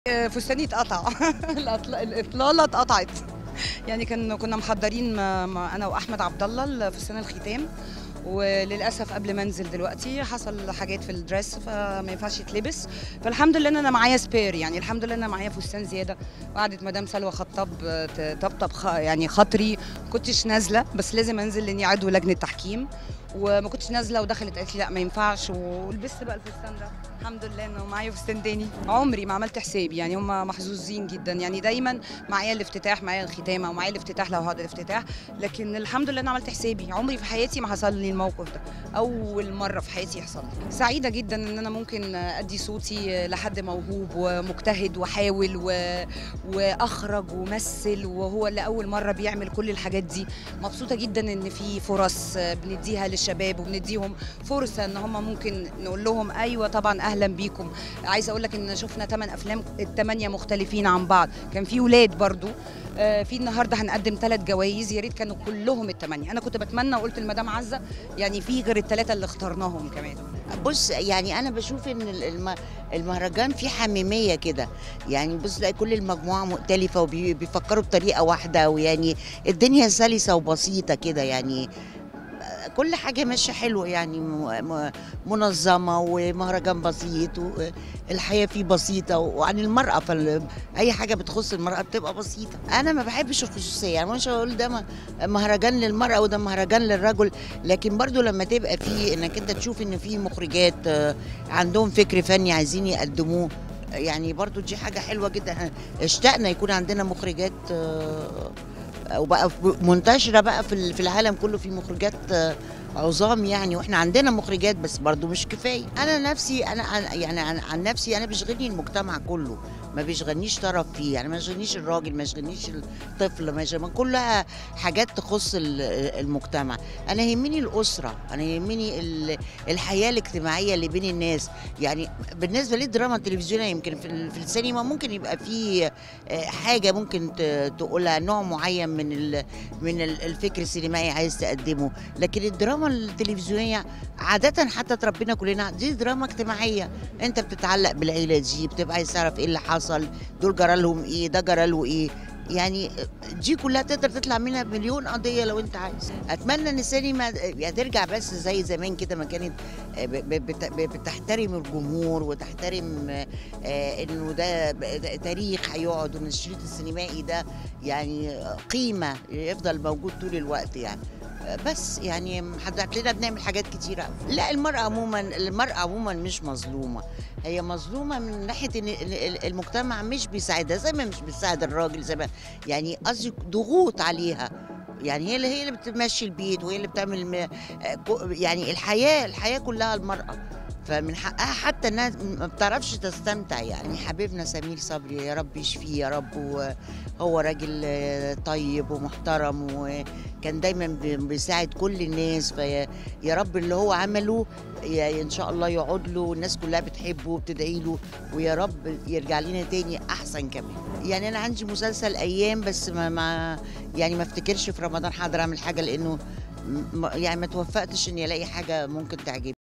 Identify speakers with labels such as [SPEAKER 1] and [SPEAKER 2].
[SPEAKER 1] فستاني اتقطع الأطل- الاطلاله اتقطعت يعني كان كنا محضرين مع- مع انا واحمد عبد الله فستان الختام وللاسف قبل ما انزل دلوقتي حصل حاجات في الدريس فما ينفعش يتلبس فالحمد لله ان انا معايا سبير يعني الحمد لله ان انا معايا فستان زياده وقعدت مدام سلوى خطاب تطبطب خ- يعني خاطري ما كنتش نازله بس لازم انزل لاني عضو لجنه تحكيم وما كنتش نازله ودخلت قالت لي لا ما ينفعش ولبست بقى الفستان ده الحمد لله انه معايا فستان تاني عمري ما عملت حساب يعني هم محظوظين جدا يعني دايما معايا الافتتاح معايا الختامه ومعايا الافتتاح لو هذا الافتتاح لكن الحمد لله انا عملت حسابي عمري في حياتي ما حصل لي الموقف ده اول مره في حياتي يحصل لي سعيده جدا ان انا ممكن ادي صوتي لحد موهوب ومجتهد وحاول و... واخرج ومثل وهو اللي اول مره بيعمل كل الحاجات دي مبسوطه جدا ان في فرص بنديها للشباب وبنديهم فرصه ان هم ممكن نقول لهم ايوه طبعا اهلا بيكم عايزه اقول لك ان شفنا ثمان افلام الثمانيه مختلفين عن بعض كان في ولاد برضو آه، في النهارده هنقدم ثلاث جوائز يا ريت كانوا كلهم الثمانيه انا كنت بتمنى وقلت لمدام عزه يعني في غير الثلاثه اللي اخترناهم كمان
[SPEAKER 2] بص يعني انا بشوف ان الم- المهرجان فيه حميميه كده يعني بص تلاقي كل المجموعه مختلفه وبيفكروا بطريقه واحده ويعني الدنيا سلسه وبسيطه كده يعني كل حاجه ماشيه حلوه يعني م- م- منظمه ومهرجان بسيط والحياه فيه بسيطه وعن المراه فاي حاجه بتخص المراه بتبقى بسيطه انا ما بحبش الخصوصيه يعني مش هقول ده م- مهرجان للمراه وده مهرجان للرجل لكن برضو لما تبقى فيه انك انت تشوف ان في مخرجات آه، عندهم فكر فني عايزين يقدموه يعني برضو دي حاجة حلوة جدا إحنا اشتقنا يكون عندنا مخرجات آه، وبقى في- منتشرة بقى في ال- في العالم كله في مخرجات آه، عظام يعني واحنا عندنا مخرجات بس برضو مش كفايه انا نفسي انا عن- يعني عن, عن نفسي انا بيشغلني المجتمع كله ما بيشغلنيش طرف فيه يعني ما يشغلنيش الراجل ما يشغلنيش الطفل ما يشغل كلها حاجات تخص ال- المجتمع انا يهمني الاسره انا يهمني ال- الحياه الاجتماعيه اللي بين الناس يعني بالنسبه للدراما التلفزيونيه يمكن في, ال- في السينما ممكن يبقى في آه، حاجه ممكن ت- تقولها نوع معين من ال- من ال- الفكر السينمائي عايز تقدمه لكن الدراما التلفزيونيه عاده حتى تربينا كلنا دي دراما اجتماعيه انت بتتعلق بالعيله دي بتبقى عايز تعرف ايه اللي حصل دول جرى لهم ايه ده جرى له ايه يعني دي كلها تقدر تطلع منها مليون قضيه لو انت عايز اتمنى ان السينما يعني ترجع بس زي زمان كده ما كانت ب- ب- بت- ب- بتحترم الجمهور وتحترم آه، انه ده ب- ده تاريخ هيقعد وان الشريط السينمائي ده يعني قيمه يفضل موجود طول الوقت يعني بس يعني هتلاقينا بنعمل حاجات كتيرة لا المرأة عموما المرأة عموما مش مظلومة هي مظلومة من ناحية ان ال- ال- المجتمع مش بيساعدها زي ما مش بيساعد الراجل زي ما يعني قصدي ضغوط عليها يعني هي اللي هي اللي بتمشي البيت وهي اللي بتعمل م- كو- يعني الحياة الحياة كلها المرأة فمن حقها حتى انها ما بتعرفش تستمتع يعني حبيبنا سمير صبري يا رب يشفيه يا رب وهو راجل آه، طيب ومحترم وكان دايما بي- بيساعد كل الناس فيا يا رب اللي هو عمله يا- ان شاء الله يقعد له والناس كلها بتحبه وبتدعي له ويا رب يرجع لنا تاني احسن كمان يعني انا عندي مسلسل ايام بس ما, ما يعني ما افتكرش في رمضان حاضر اعمل حاجه لانه م- يعني ما توفقتش اني الاقي حاجه ممكن تعجبني